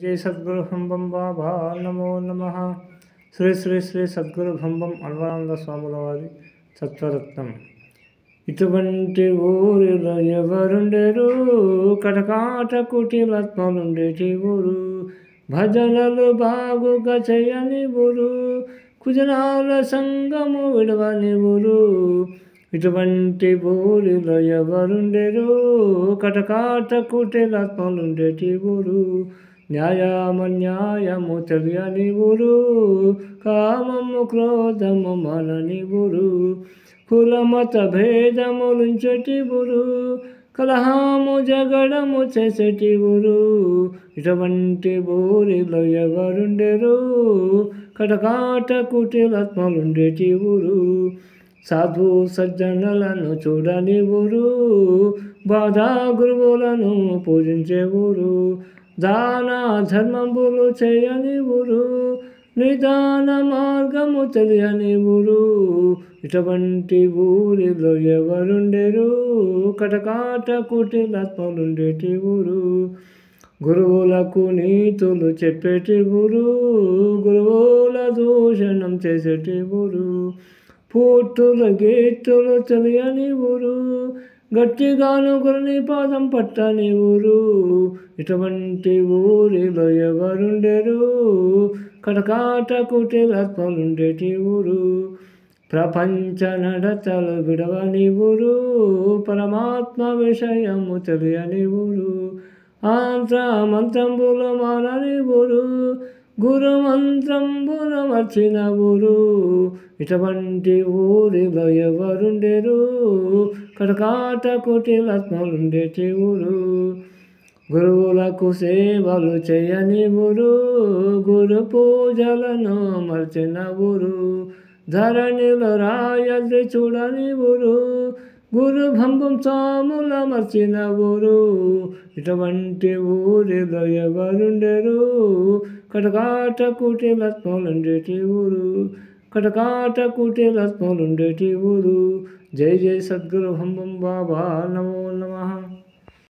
జై సద్గురు హంబం బాబా నమో నమ శ్రీ శ్రీ శ్రీ సద్గురు హంబం అల్వానంద స్వాముల వారి సత్వరత్నం ఇటువంటి ఊరిలో ఎవరుండెరు కటకాట కుటిలత్మలుండేటి ఊరు భజనలు బాగుగా చేయని ఊరు కుజనాల సంగము విడవని ఊరు ఇటువంటి ఊరిలో ఎవరుండెరు కటకాట కుటిలత్మలుండేటి ఊరు న్యాయమన్యాయము తెలియని ఊరు కామము క్రోధము మనని ఊరు కులమత భేదములుంచటి ఊరు కలహాము జగడము చేసేటి ఊరు ఇటువంటి ఊరిలో ఎవరుండెరు కటకాట కుటిలాత్మలుండేటి ఊరు సాధు సజ్జనులను చూడని ఊరు బాధా గురువులను పూజించే ఊరు దాన ధర్మంబులు చేయని ఊరు నిదాన మార్గము తెలియని ఊరు ఇటువంటి ఊరిలో ఎవరుండెరు కటకాట కుటిలాత్మలుండేటి ఊరు గురువులకు నీతులు చెప్పేటి ఊరు గురువుల దూషణం చేసేటి ఊరు పూర్తుల గీతులు తెలియని ఊరు గట్టిగాను గురుని పాదం పట్టని ఊరు ఇటువంటి ఊరిలో ఎవరుండెరు కటకాట కుటిలాత్మలుండేటి ఊరు ప్రపంచ నడతలు విడవని ఊరు పరమాత్మ విషయము తెలియని ఊరు ఆంధ్ర మంత్రంబులు మానని ఊరు గురు మంత్రంబులు మర్చిన ఊరు ఇటువంటి ఊరిలో ఎవరుండెరు కటకాట కుటిలాత్మలుండేటి ఊరు గురువులకు సేవలు చేయని ఊరు గురు పూజలను మర్చిన ఊరు ధరణిలో రాయల్ది చూడని ఊరు గురు భంబం సాముల మర్చిన ఊరు ఇటువంటి ఊరిలో ఎవరుండెరు కటకాట కుటిలత్మలుండేటి ఊరు కటకాట కుటిలత్మలుండేటి ఊరు జై జై సద్గురు హంబం బాబా నమో నమః